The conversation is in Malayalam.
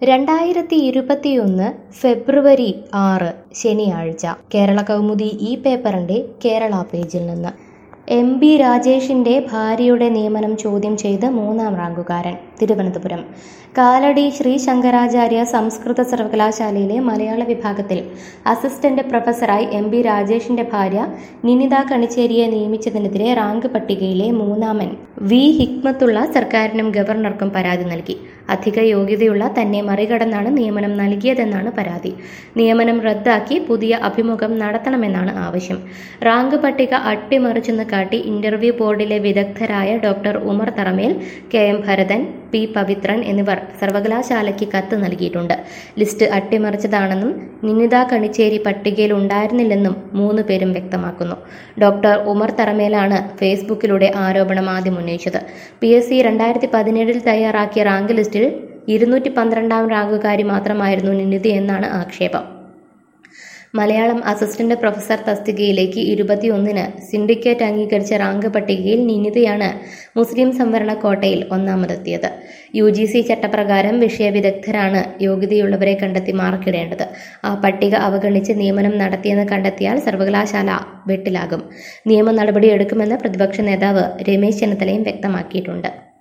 രണ്ടായിരത്തി ഇരുപത്തിയൊന്ന് ഫെബ്രുവരി ആറ് ശനിയാഴ്ച കേരള കൗമുദി ഈ പേപ്പറിന്റെ കേരള പേജിൽ നിന്ന് എം ബി രാജേഷിന്റെ ഭാര്യയുടെ നിയമനം ചോദ്യം ചെയ്ത് മൂന്നാം റാങ്കുകാരൻ തിരുവനന്തപുരം കാലടി ശ്രീ ശങ്കരാചാര്യ സംസ്കൃത സർവകലാശാലയിലെ മലയാള വിഭാഗത്തിൽ അസിസ്റ്റന്റ് പ്രൊഫസറായി എം ബി രാജേഷിന്റെ ഭാര്യ നിനിത കണിച്ചേരിയെ നിയമിച്ചതിനെതിരെ റാങ്ക് പട്ടികയിലെ മൂന്നാമൻ വി ഹിക്മത്തുള്ള സർക്കാരിനും ഗവർണർക്കും പരാതി നൽകി അധിക യോഗ്യതയുള്ള തന്നെ മറികടന്നാണ് നിയമനം നൽകിയതെന്നാണ് പരാതി നിയമനം റദ്ദാക്കി പുതിയ അഭിമുഖം നടത്തണമെന്നാണ് ആവശ്യം റാങ്ക് പട്ടിക അട്ടിമറിച്ചെന്ന് കാട്ടി ഇന്റർവ്യൂ ബോർഡിലെ വിദഗ്ധരായ doctor Umar Tharamel K M Bharathan P Pavithran എന്നിവർ സർവകലാശാലയ്ക്ക് കത്ത് നൽകിയിട്ടുണ്ട് ലിസ്റ്റ് അട്ടിമറിച്ചതാണെന്നും നിനിത കണിച്ചേരി പട്ടികയിൽ ഉണ്ടായിരുന്നില്ലെന്നും മൂന്ന് പേരും വ്യക്തമാക്കുന്നു ഡോക്ടർ ഉമർ തറമേലാണ് ഫേസ്ബുക്കിലൂടെ ആരോപണം ആദ്യം ഉന്നയിച്ചത് പി എസ് സി രണ്ടായിരത്തി പതിനേഴിൽ തയ്യാറാക്കിയ റാങ്ക് ലിസ്റ്റിൽ ഇരുന്നൂറ്റി പന്ത്രണ്ടാം റാങ്കുകാരി മാത്രമായിരുന്നു നിനിത എന്നാണ് ആക്ഷേപം മലയാളം അസിസ്റ്റന്റ് പ്രൊഫസർ തസ്തികയിലേക്ക് ഇരുപത്തിയൊന്നിന് സിൻഡിക്കേറ്റ് അംഗീകരിച്ച റാങ്ക് പട്ടികയിൽ നിനിതയാണ് മുസ്ലിം സംവരണ കോട്ടയിൽ ഒന്നാമതെത്തിയത് യു ജി സി ചട്ടപ്രകാരം വിഷയവിദഗ്ധരാണ് യോഗ്യതയുള്ളവരെ കണ്ടെത്തി മാർക്കിടേണ്ടത് ആ പട്ടിക അവഗണിച്ച് നിയമനം നടത്തിയെന്ന് കണ്ടെത്തിയാൽ സർവകലാശാല വെട്ടിലാകും നിയമ നടപടി എടുക്കുമെന്ന് പ്രതിപക്ഷ നേതാവ് രമേശ് ചെന്നിത്തലയും വ്യക്തമാക്കിയിട്ടുണ്ട്